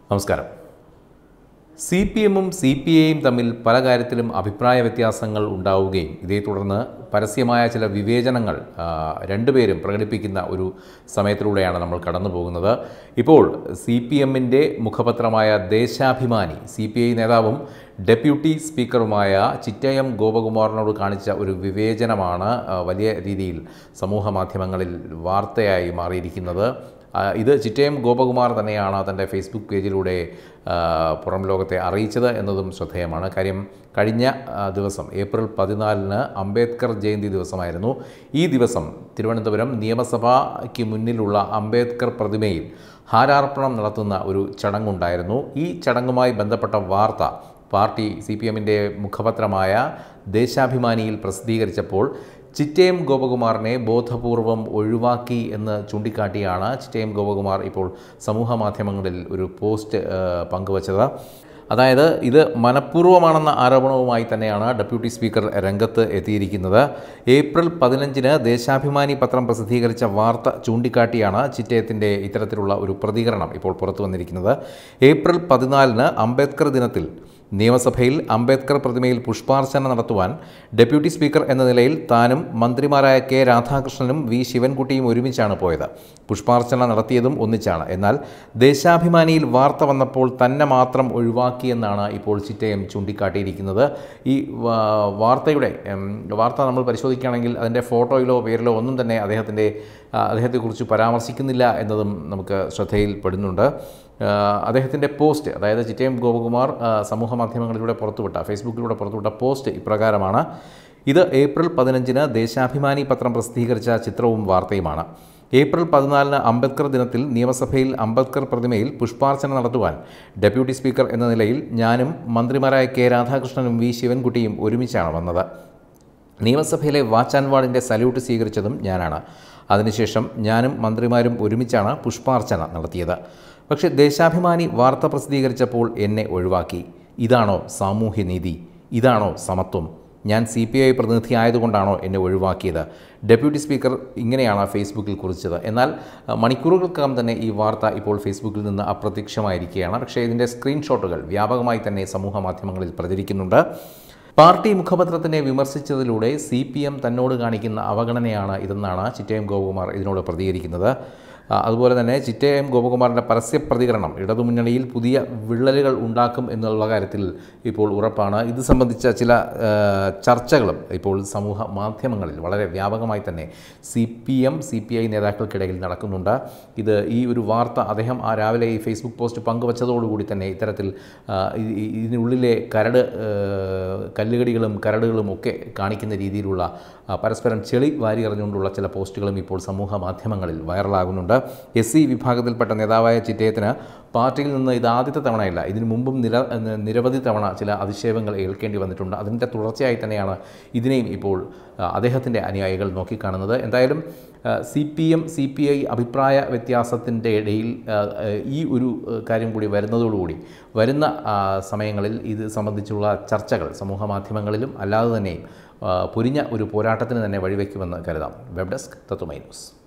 നമസ്കാരം C P എമ്മും C P ഐയും തമ്മിൽ പല കാര്യത്തിലും അഭിപ്രായ വ്യത്യാസങ്ങൾ ഉണ്ടാവുകയും ഇതേ തുടർന്ന് പരസ്യമായ ചില വിവേചനങ്ങൾ ആ, രണ്ടുപേരും പ്രകടിപ്പിക്കുന്ന ഒരു സമയത്തിലൂടെയാണ് നമ്മൾ കടന്നു പോകുന്നത് ഇപ്പോൾ സി പി എമ്മിൻ്റെ മുഖപത്രമായ ദേശാഭിമാനി സി പി ഐ നേതാവും ഡെപ്യൂട്ടി സ്പീക്കറുമായ ചിറ്റയം ഗോപകുമാറിനോട് കാണിച്ച ഒരു വിവേചനമാണ് ആ, വലിയ രീതിയിൽ സമൂഹ മാധ്യമങ്ങളിൽ വാർത്തയായി മാറിയിരിക്കുന്നത് ആ, ഇത് ചിറ്റയം ഗോപകുമാർ തന്നെയാണ് തൻ്റെ ഫേസ്ബുക്ക് പേജിലൂടെ ആ, പുറം ലോകത്തെ അറിയിച്ചത് എന്നതും ശ്രദ്ധേയമാണ് കാര്യം കഴിഞ്ഞ ആ, ദിവസം ഏപ്രിൽ പതിനാലിന് അംബേദ്കർ ജയന്തി ദിവസമായിരുന്നു ഈ ദിവസം തിരുവനന്തപുരം നിയമസഭയ്ക്ക് മുന്നിലുള്ള അംബേദ്കർ പ്രതിമയിൽ ഹാരാർപ്പണം നടത്തുന്ന ഒരു ചടങ്ങുണ്ടായിരുന്നു ഈ ചടങ്ങുമായി ബന്ധപ്പെട്ട വാർത്ത പാർട്ടി സി പി എമ്മിൻ്റെ മുഖപത്രമായ ദേശാഭിമാനിയിൽ പ്രസിദ്ധീകരിച്ചപ്പോൾ ചിറ്റയം ഗോപകുമാറിനെ ബോധപൂർവം ഒഴിവാക്കി എന്ന് ചൂണ്ടിക്കാട്ടിയാണ് ചിറ്റയം ഗോപകുമാർ ഇപ്പോൾ സമൂഹ മാധ്യമങ്ങളിൽ ഒരു പോസ്റ്റ് ആ, പങ്കുവച്ചത് അതായത് ഇത് മനഃപൂർവ്വമാണെന്ന ആരോപണവുമായി തന്നെയാണ് ഡെപ്യൂട്ടി സ്പീക്കർ രംഗത്ത് എത്തിയിരിക്കുന്നത് ഏപ്രിൽ പതിനഞ്ചിന് ദേശാഭിമാനി പത്രം പ്രസിദ്ധീകരിച്ച വാർത്ത ചൂണ്ടിക്കാട്ടിയാണ് ചിറ്റയത്തിൻ്റെ ഇത്തരത്തിലുള്ള ഒരു പ്രതികരണം ഇപ്പോൾ പുറത്തു വന്നിരിക്കുന്നത് ഏപ്രിൽ പതിനാലിന് അംബേദ്കർ ദിനത്തിൽ നിയമസഭയിൽ അംബേദ്കർ പ്രതിമയിൽ പുഷ്പാർച്ചന നടത്തുവാൻ ഡെപ്യൂട്ടി സ്പീക്കർ എന്ന നിലയിൽ താനും മന്ത്രിമാരായ കെ രാധാകൃഷ്ണനും വി ശിവൻകുട്ടിയും ഒരുമിച്ചാണ് പോയത് പുഷ്പാർച്ചന നടത്തിയതും ഒന്നിച്ചാണ് എന്നാൽ ദേശാഭിമാനിയിൽ വാർത്ത വന്നപ്പോൾ തന്നെ മാത്രം ഒഴിവാക്കിയെന്നാണ് ഇപ്പോൾ ചിറ്റയം ചൂണ്ടിക്കാട്ടിയിരിക്കുന്നത് ഈ വാ- വാർത്തയുടെ ഉം, വാർത്ത നമ്മൾ പരിശോധിക്കുകയാണെങ്കിൽ അതിൻ്റെ ഫോട്ടോയിലോ പേരിലോ ഒന്നും തന്നെ അദ്ദേഹത്തിൻ്റെ ആ, അദ്ദേഹത്തെക്കുറിച്ച് പരാമർശിക്കുന്നില്ല എന്നതും നമുക്ക് ശ്രദ്ധയിൽപ്പെടുന്നുണ്ട് ആ, അദ്ദേഹത്തിൻ്റെ പോസ്റ്റ് അതായത് ചിറ്റയം ഗോപകുമാർ ആ, സമൂഹ മാധ്യമങ്ങളിലൂടെ പുറത്തുവിട്ട ഫേസ്ബുക്കിലൂടെ പുറത്തുവിട്ട പോസ്റ്റ് ഇപ്രകാരമാണ് ഇത് ഏപ്രിൽ പതിനഞ്ചിന് ദേശാഭിമാനി പത്രം പ്രസിദ്ധീകരിച്ച ചിത്രവും വാർത്തയുമാണ് ഏപ്രിൽ പതിനാലിന് അംബേദ്കർ ദിനത്തിൽ നിയമസഭയിൽ അംബേദ്കർ പ്രതിമയിൽ പുഷ്പാർച്ചന നടത്തുവാൻ ഡെപ്യൂട്ടി സ്പീക്കർ എന്ന നിലയിൽ ഞാനും മന്ത്രിമാരായ കെ രാധാകൃഷ്ണനും വി ശിവൻകുട്ടിയും ഒരുമിച്ചാണ് വന്നത് നിയമസഭയിലെ വാച്ച് ആൻഡ് വാർഡിൻ്റെ സല്യൂട്ട് സ്വീകരിച്ചതും ഞാനാണ് അതിനുശേഷം ഞാനും മന്ത്രിമാരും ഒരുമിച്ചാണ് പുഷ്പാർച്ചന നടത്തിയത് പക്ഷേ ദേശാഭിമാനി വാർത്ത പ്രസിദ്ധീകരിച്ചപ്പോൾ എന്നെ ഒഴിവാക്കി ഇതാണോ സാമൂഹ്യനീതി ഇതാണോ സമത്വം ഞാൻ സി പി ഐ പ്രതിനിധി ആയതുകൊണ്ടാണോ എന്നെ ഒഴിവാക്കിയത് ഡെപ്യൂട്ടി സ്പീക്കർ ഇങ്ങനെയാണ് ഫേസ്ബുക്കിൽ കുറിച്ചത് എന്നാൽ അഹ്, മണിക്കൂറുകൾക്കകം തന്നെ ഈ വാർത്ത ഇപ്പോൾ ഫേസ്ബുക്കിൽ നിന്ന് അപ്രത്യക്ഷമായിരിക്കുകയാണ് പക്ഷേ ഇതിൻ്റെ സ്ക്രീൻഷോട്ടുകൾ വ്യാപകമായി തന്നെ സമൂഹ മാധ്യമങ്ങളിൽ പ്രചരിക്കുന്നുണ്ട് പാർട്ടി മുഖപത്രത്തിനെ വിമർശിച്ചതിലൂടെ സി പി എം തന്നോട് കാണിക്കുന്ന അവഗണനയാണ് ഇതെന്നാണ് ചിറ്റയം ഗോപകുമാർ ഇതിനോട് പ്രതികരിക്കുന്നത് ആ, അതുപോലെ തന്നെ ചിറ്റയം ഗോപകുമാറിൻ്റെ പരസ്യ പ്രതികരണം ഇടതുമുന്നണിയിൽ പുതിയ വിള്ളലുകൾ ഉണ്ടാക്കും എന്നുള്ള കാര്യത്തിൽ ഇപ്പോൾ ഉറപ്പാണ് ഇത് സംബന്ധിച്ച ചില ആ, ചർച്ചകളും ഇപ്പോൾ സമൂഹ മാധ്യമങ്ങളിൽ വളരെ വ്യാപകമായി തന്നെ C P M C P I നേതാക്കൾക്കിടയിൽ നടക്കുന്നുണ്ട് ഇത് ഈ ഒരു വാർത്ത അദ്ദേഹം ആ രാവിലെ ഈ ഫേസ്ബുക്ക് പോസ്റ്റ് പങ്കുവച്ചതോടുകൂടി തന്നെ ഇത്തരത്തിൽ ആ, ഈ- ഈ- ഇതിനുള്ളിലെ കരട് ആ, കല്ലുകടികളും കരടുകളും ഒക്കെ കാണിക്കുന്ന രീതിയിലുള്ള ആ, പരസ്പരം ചെളി വാരി എറിഞ്ഞുകൊണ്ടുള്ള ചില പോസ്റ്റുകളും ഇപ്പോൾ സമൂഹ മാധ്യമങ്ങളിൽ വൈറലാകുന്നുണ്ട് എസ് സി വിഭാഗത്തിൽപ്പെട്ട നേതാവായ ചിറ്റയത്തിന് പാർട്ടിയിൽ നിന്ന് ഇത് ആദ്യത്തെ തവണയല്ല ഇതിനു മുമ്പും നിര നിരവധി തവണ ചില അതിശയങ്ങൾ ഏൽക്കേണ്ടി വന്നിട്ടുണ്ട് അതിൻ്റെ തുടർച്ചയായി തന്നെയാണ് ഇതിനെയും ഇപ്പോൾ ആ, അദ്ദേഹത്തിൻ്റെ അനുയായികൾ നോക്കിക്കാണുന്നത് എന്തായാലും C P M C P I അഭിപ്രായ വ്യത്യാസത്തിൻ്റെ ഇടയിൽ ആ, ആ, ഈ ഒരു ആ, കാര്യം കൂടി വരുന്നതോടുകൂടി വരുന്ന ആ, സമയങ്ങളിൽ ഇത് സംബന്ധിച്ചുള്ള ചർച്ചകൾ സമൂഹ മാധ്യമങ്ങളിലും അല്ലാതെ തന്നെയും ആ, പൊരിഞ്ഞ ഒരു പോരാട്ടത്തിന് തന്നെ വഴിവെക്കുമെന്ന് കരുതാം വെബ് ഡെസ്ക് തത്വമൈ ന്യൂസ്